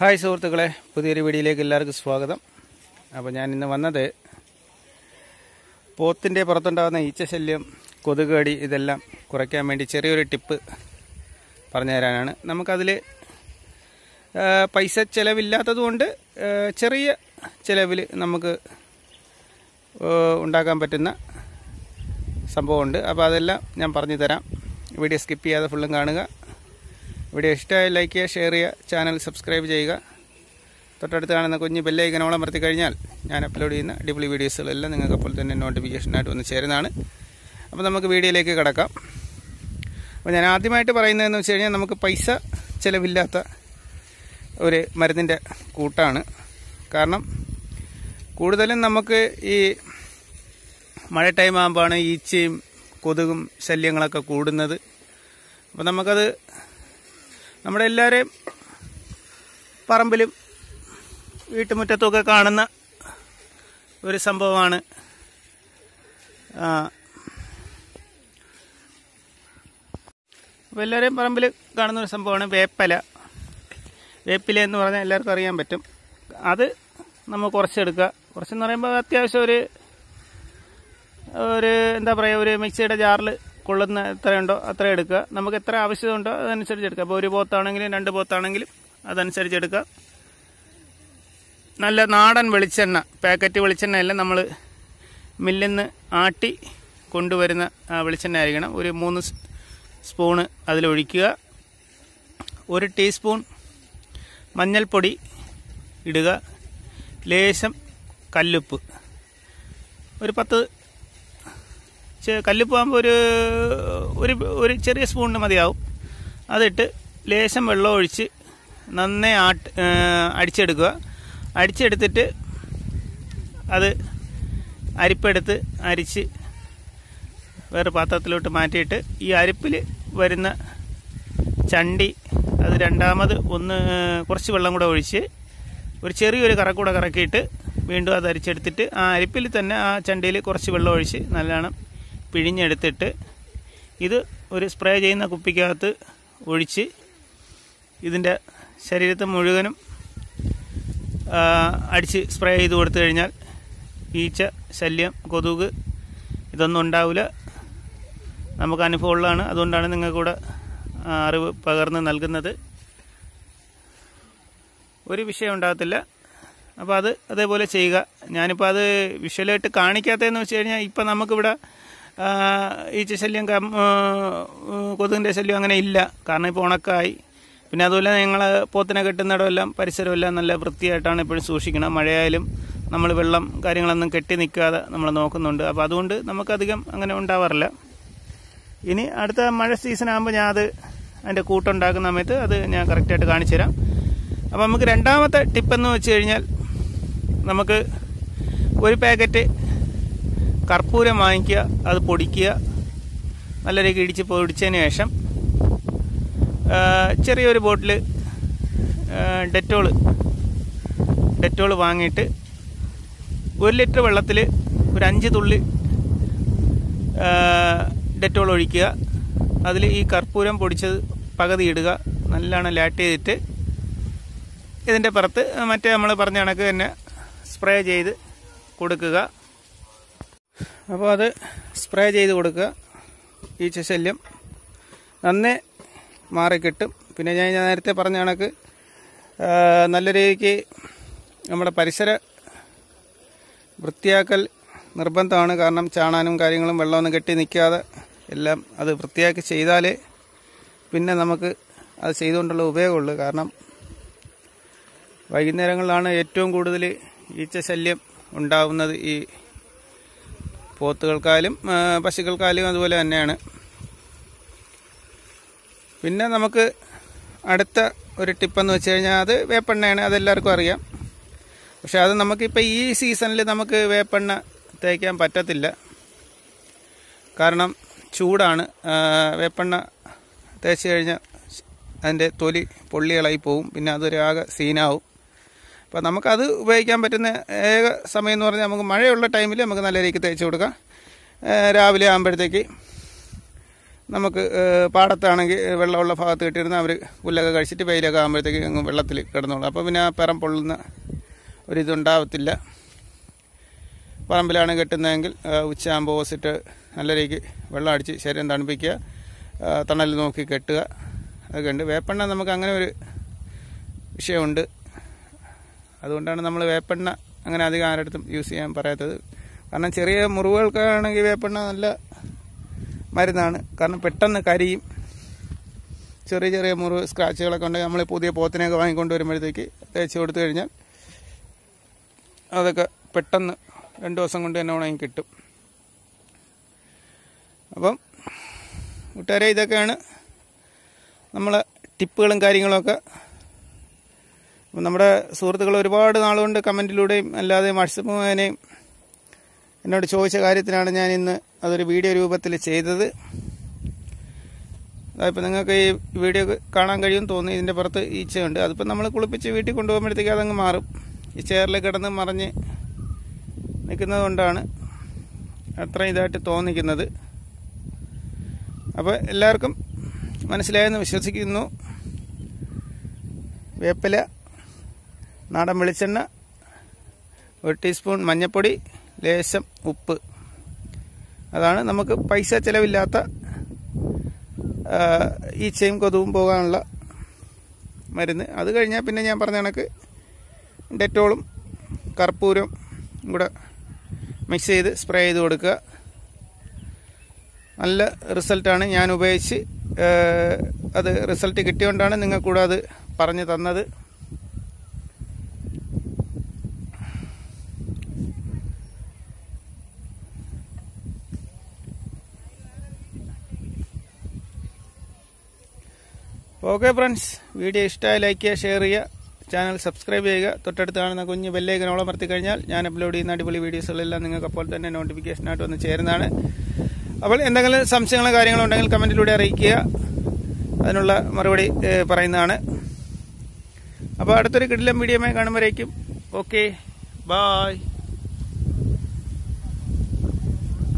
hi സുഹൃത്തുക്കളെ പുതിയൊരു വീഡിയോയിലേക്ക് എല്ലാവർക്കും സ്വാഗതം അപ്പോൾ ഞാൻ ഇന്ന് വന്നത് പോത്തിൻ്റെ പുറത്തുണ്ടാകുന്ന ഈച്ചശല്യം കൊതുകടി ഇതെല്ലാം കുറയ്ക്കാൻ വേണ്ടി ചെറിയൊരു ടിപ്പ് പറഞ്ഞു തരാനാണ് നമുക്കതിൽ പൈസ ചിലവില്ലാത്തതുകൊണ്ട് ആ, ചെറിയ ചിലവിൽ നമുക്ക് ആ, ഉണ്ടാക്കാൻ പറ്റുന്ന സംഭവമുണ്ട് അപ്പോൾ അതെല്ലാം ഞാൻ പറഞ്ഞു തരാം വീഡിയോ സ്കിപ്പ് ചെയ്യാതെ ഫുള്ളും കാണുക വീഡിയോ ഇഷ്ടമായി ലൈക്ക് ചെയ്യുക ഷെയർ ചെയ്യുക ചാനൽ സബ്സ്ക്രൈബ് ചെയ്യുക തൊട്ടടുത്ത് കാണുന്ന കുഞ്ഞ് ബെല്ലൈക്കനോളം അമർത്തി കഴിഞ്ഞാൽ ഞാൻ അപ്ലോഡ് ചെയ്യുന്ന അടിപൊളി വീഡിയോസുകളെല്ലാം നിങ്ങൾക്ക് അപ്പോൾ തന്നെ നോട്ടിഫിക്കേഷനായിട്ട് വന്ന് ചേരുന്നതാണ് അപ്പോൾ നമുക്ക് വീഡിയോയിലേക്ക് കിടക്കാം അപ്പോൾ ഞാൻ ആദ്യമായിട്ട് പറയുന്നതെന്ന് വെച്ച് കഴിഞ്ഞാൽ നമുക്ക് പൈസ ചിലവില്ലാത്ത ഒരു മരുന്നിൻ്റെ കൂട്ടാണ് കാരണം കൂടുതലും നമുക്ക് ഈ മഴ ടൈം ആകുമ്പോഴാണ് ഈച്ചയും കൊതുകും ശല്യങ്ങളൊക്കെ കൂടുന്നത് അപ്പോൾ നമുക്കത് നമ്മുടെ എല്ലാവരെയും പറമ്പിലും വീട്ടുമുറ്റത്തുമൊക്കെ കാണുന്ന ഒരു സംഭവമാണ് ആ, അപ്പോൾ എല്ലാവരെയും പറമ്പിൽ കാണുന്ന ഒരു സംഭവമാണ് വേപ്പല വേപ്പില എന്ന് പറഞ്ഞാൽ എല്ലാവർക്കും അറിയാൻ പറ്റും അത് നമ്മൾ കുറച്ചെടുക്കുക കുറച്ചെന്ന് പറയുമ്പോൾ അത്യാവശ്യം ഒരു ഒരു എന്താ പറയുക ഒരു മിക്സിയുടെ ജാറിൽ കൊള്ളുന്ന എത്രയുണ്ടോ അത്ര എടുക്കുക നമുക്ക് എത്ര ആവശ്യമുണ്ടോ അതനുസരിച്ച് എടുക്കുക അപ്പോൾ ഒരു പോത്താണെങ്കിലും രണ്ട് പോത്താണെങ്കിലും അതനുസരിച്ച് എടുക്കുക നല്ല നാടൻ വെളിച്ചെണ്ണ പാക്കറ്റ് വെളിച്ചെണ്ണയെല്ലാം നമ്മൾ മില്ലിൽ നിന്ന് ആട്ടി കൊണ്ടുവരുന്ന ആ വെളിച്ചെണ്ണ ആയിരിക്കണം ഒരു മൂന്ന് സ് സ്പൂണ് അതിലൊഴിക്കുക ഒരു ടീസ്പൂൺ മഞ്ഞൾപ്പൊടി ഇടുക ലേശം കല്ലുപ്പ് ഒരു പത്ത് ചെ- കല്ലുപ്പ് ആകുമ്പോൾ ഒരു ഒരു ഒരു ചെറിയ സ്പൂണിന് മതിയാവും അതിട്ട് ലേശം വെള്ളം ഒഴിച്ച് നന്നേ ആട്ട് ഏ, അടിച്ചെടുക്കുക അടിച്ചെടുത്തിട്ട് അത് അരിപ്പെടുത്ത് അരിച്ച് വേറെ പാത്രത്തിലോട്ട് മാറ്റിയിട്ട് ഈ അരിപ്പിൽ വരുന്ന ചണ്ടി അത് രണ്ടാമത് ഒന്ന് കുറച്ച് വെള്ളം കൂടെ ഒഴിച്ച് ഒരു ചെറിയൊരു കറക്കൂടെ കറക്കിയിട്ട് വീണ്ടും അത് അരിച്ചെടുത്തിട്ട് ആ അരിപ്പിൽ തന്നെ ആ ചണ്ടിയിൽ കുറച്ച് വെള്ളം ഒഴിച്ച് നല്ലോണം പിഴിഞ്ഞെടുത്തിട്ട് ഇത് ഒരു സ്പ്രേ ചെയ്യുന്ന കുപ്പിക്കകത്ത് ഒഴിച്ച് ഇതിൻ്റെ ശരീരത്തെ മുഴുവനും ആ, അടിച്ച് സ്പ്രേ ചെയ്ത് കൊടുത്തു കഴിഞ്ഞാൽ ഈച്ച ശല്യം കൊതുക് ഇതൊന്നും ഉണ്ടാവില്ല നമുക്ക് അനുഭവമുള്ളതാണ് അതുകൊണ്ടാണ് നിങ്ങൾക്കൂടെ ആ, അറിവ് പകർന്ന് നൽകുന്നത് ഒരു വിഷയം ഉണ്ടാകത്തില്ല അപ്പോൾ അത് അതേപോലെ ചെയ്യുക ഞാനിപ്പോൾ അത് വിഷ്വലായിട്ട് കാണിക്കാത്തതെന്ന് വെച്ച് കഴിഞ്ഞാൽ ഇപ്പം നമുക്കിവിടെ ആ, ഈച്ച ശല്യം കം- ആ, കൊതുകിൻ്റെ ശല്യം അങ്ങനെ ഇല്ല കാരണം ഇപ്പോൾ ഉണക്കായി പിന്നെ അതുപോലെ ഞങ്ങൾ പോത്തിനെ കെട്ടുന്നിടമെല്ലാം പരിസരമെല്ലാം നല്ല വൃത്തിയായിട്ടാണ് എപ്പോഴും സൂക്ഷിക്കണം മഴയായാലും നമ്മൾ വെള്ളം കാര്യങ്ങളൊന്നും കെട്ടി നിൽക്കാതെ നമ്മൾ നോക്കുന്നുണ്ട് അപ്പോൾ അതുകൊണ്ട് നമുക്കധികം അങ്ങനെ ഉണ്ടാവാറില്ല ഇനി അടുത്ത മഴ സീസൺ ആകുമ്പോൾ ഞാൻ അത് അതിൻ്റെ കൂട്ടുണ്ടാക്കുന്ന സമയത്ത് അത് ഞാൻ കറക്റ്റായിട്ട് കാണിച്ചു തരാം അപ്പോൾ നമുക്ക് രണ്ടാമത്തെ ടിപ്പെന്ന് വെച്ച് കഴിഞ്ഞാൽ നമുക്ക് ഒരു പാക്കറ്റ് കർപ്പൂരം വാങ്ങിക്കുക അത് പൊടിക്കുക നല്ല രീതിക്ക് ഇടിച്ച് പൊടിച്ചതിന് ശേഷം ആ, ചെറിയൊരു ബോട്ടിൽ ഡെറ്റോള് ഡെറ്റോള് വാങ്ങിയിട്ട് ഒരു ലിറ്റർ വെള്ളത്തിൽ ഒരു അഞ്ച് തുള്ളി ആ, ഡെറ്റോൾ ഒഴിക്കുക അതിൽ ഈ കർപ്പൂരം പൊടിച്ചത് പകുതി ഇടുക നല്ലോണം ലാറ്റ് ചെയ്തിട്ട് ഇതിൻ്റെ പുറത്ത് മറ്റേ നമ്മൾ പറഞ്ഞ കണക്ക് തന്നെ സ്പ്രേ ചെയ്ത് കൊടുക്കുക അപ്പോൾ അത് സ്പ്രേ ചെയ്ത് കൊടുക്കുക ഈച്ച ശല്യം നന്നേ മാറിക്കിട്ടും പിന്നെ ഞാൻ ഞാൻ നേരത്തെ പറഞ്ഞ കണക്ക് ആ, നല്ല രീതിക്ക് നമ്മുടെ പരിസര വൃത്തിയാക്കൽ നിർബന്ധമാണ് കാരണം ചാണാനും കാര്യങ്ങളും വെള്ളമൊന്നും കെട്ടി നിൽക്കാതെ എല്ലാം അത് വൃത്തിയാക്കി ചെയ്താലേ പിന്നെ നമുക്ക് അത് ചെയ്തുകൊണ്ടുള്ള ഉപയോഗമുള്ളൂ കാരണം വൈകുന്നേരങ്ങളിലാണ് ഏറ്റവും കൂടുതൽ ഈച്ച ശല്യം ഉണ്ടാവുന്നത് ഈ പോത്തുകൾക്കായാലും ആ, പശുക്കൾക്കായാലും അതുപോലെ തന്നെയാണ് പിന്നെ നമുക്ക് അടുത്ത ഒരു ടിപ്പെന്ന് വെച്ച് കഴിഞ്ഞാൽ അത് വേപ്പെണ്ണയാണ് അതെല്ലാവർക്കും അറിയാം പക്ഷെ അത് നമുക്കിപ്പോൾ ഈ സീസണിൽ നമുക്ക് വേപ്പെണ്ണ തേക്കാൻ പറ്റത്തില്ല കാരണം ചൂടാണ് ആ, വേപ്പെണ്ണ തേച്ച് കഴിഞ്ഞാൽ അതിൻ്റെ തൊലി പൊള്ളികളായി പോവും പിന്നെ അതൊരു ആകെ സീനാവും അപ്പോൾ നമുക്കത് ഉപയോഗിക്കാൻ പറ്റുന്ന ഏക സമയം എന്ന് പറഞ്ഞാൽ നമുക്ക് മഴയുള്ള ടൈമിൽ നമുക്ക് നല്ല രീതിക്ക് തേച്ച് കൊടുക്കാം ആ, രാവിലെ ആകുമ്പോഴത്തേക്ക് നമുക്ക് ഏഹ്, പാടത്താണെങ്കിൽ വെള്ളമുള്ള ഭാഗത്ത് കിട്ടിയിരുന്ന അവർ പുല്ലൊക്കെ കഴിച്ചിട്ട് വെയിലൊക്കെ ആകുമ്പോഴത്തേക്ക് അങ്ങ് വെള്ളത്തിൽ കിടന്നോളും അപ്പോൾ പിന്നെ ആ പിറം പൊള്ളുന്ന ഒരിതുണ്ടാവത്തില്ല പറമ്പിലാണ് കെട്ടുന്നതെങ്കിൽ ഏഹ്, ഉച്ചയാകുമ്പോൾ ഓസിട്ട് നല്ല രീതിക്ക് വെള്ളം അടിച്ച് ശരീരം തണുപ്പിക്കുക ഏഹ്, തണൽ നോക്കി കെട്ടുക അതൊക്കെ ഉണ്ട് വേപ്പെണ്ണ നമുക്ക് അങ്ങനെ ഒരു വിഷയമുണ്ട് അതുകൊണ്ടാണ് നമ്മൾ വേപ്പെണ്ണ അങ്ങനെ അധികം ആരടുത്തും യൂസ് ചെയ്യാൻ പറയാത്തത് കാരണം ചെറിയ മുറിവുകൾക്കാണെങ്കിൽ വേപ്പെണ്ണ നല്ല മരുന്നാണ് കാരണം പെട്ടെന്ന് കരിയും ചെറിയ ചെറിയ മുറിവ് സ്ക്രാച്ചുകളൊക്കെ ഉണ്ടെങ്കിൽ നമ്മൾ പുതിയ പോത്തിനെയൊക്കെ വാങ്ങിക്കൊണ്ട് വരുമ്പോഴത്തേക്ക് തേച്ച് കൊടുത്തു കഴിഞ്ഞാൽ അതൊക്കെ പെട്ടെന്ന് രണ്ട് ദിവസം കൊണ്ട് തന്നെ ഉണങ്ങി കിട്ടും അപ്പം കൂട്ടുകാരെ ഇതൊക്കെയാണ് നമ്മളെ ടിപ്പുകളും കാര്യങ്ങളൊക്കെ അപ്പം നമ്മുടെ സുഹൃത്തുക്കൾ ഒരുപാട് നാളുകൊണ്ട് കമൻറ്റിലൂടെയും അല്ലാതെ വാട്സപ്പ് മുഖേനയും എന്നോട് ചോദിച്ച കാര്യത്തിനാണ് ഞാൻ ഇന്ന് അതൊരു വീഡിയോ രൂപത്തിൽ ചെയ്തത് അതിപ്പോൾ നിങ്ങൾക്ക് ഈ വീഡിയോ കാണാൻ കഴിയും തോന്നി ഇതിൻ്റെ പുറത്ത് ഈച്ചയുണ്ട് അതിപ്പോൾ നമ്മൾ കുളിപ്പിച്ച് വീട്ടിൽ കൊണ്ടുപോകുമ്പോഴത്തേക്ക് അതങ്ങ് മാറും ഈ ചെയറിൽ കിടന്ന് മറിഞ്ഞ് നിൽക്കുന്നത് കൊണ്ടാണ് അത്ര ഇതായിട്ട് തോന്നിക്കുന്നത് അപ്പോൾ എല്ലാവർക്കും മനസ്സിലായെന്ന് വിശ്വസിക്കുന്നു വേപ്പില നാടൻ വെളിച്ചെണ്ണ ഒരു ടീസ്പൂൺ മഞ്ഞൾപ്പൊടി ലേശം ഉപ്പ് അതാണ് നമുക്ക് പൈസ ചിലവില്ലാത്ത ആ, ഈച്ചയും കൊതുവും പോകാനുള്ള മരുന്ന് അത് കഴിഞ്ഞാൽ പിന്നെ ഞാൻ പറഞ്ഞ കണക്ക് ഡെറ്റോളും കർപ്പൂരവും കൂടെ മിക്സ് ചെയ്ത് സ്പ്രേ ചെയ്ത് കൊടുക്കുക നല്ല റിസൾട്ടാണ് ഞാൻ ഉപയോഗിച്ച് ആ, അത് റിസൾട്ട് കിട്ടിയോണ്ടാണ് നിങ്ങൾക്കൂടെ അത് പറഞ്ഞു തന്നത് ഓക്കെ ഫ്രണ്ട്സ് വീഡിയോ ഇഷ്ടമായി ലൈക്ക് ചെയ്യുക ഷെയർ ചെയ്യുക ചാനൽ സബ്സ്ക്രൈബ് ചെയ്യുക തൊട്ടടുത്ത് കാണുന്ന കുഞ്ഞ് ബെല്ലേക്കനോളം അമർത്തി കഴിഞ്ഞാൽ ഞാൻ അപ്ലോഡ് ചെയ്യുന്ന അടിപൊളി വീഡിയോസുകളെല്ലാം നിങ്ങൾക്ക് അപ്പോൾ തന്നെ നോട്ടിഫിക്കേഷനായിട്ട് വന്ന് ചേരുന്നതാണ് അപ്പോൾ എന്തെങ്കിലും സംശയങ്ങളോ കാര്യങ്ങളോ ഉണ്ടെങ്കിൽ കമൻറ്റിലൂടെ അറിയിക്കുക അതിനുള്ള മറുപടി ഏഹ്, പറയുന്നതാണ് അപ്പോൾ അടുത്തൊരു കിടിലം വീഡിയോമായി കാണുമ്പോഴേക്കും ഓക്കെ ബായ്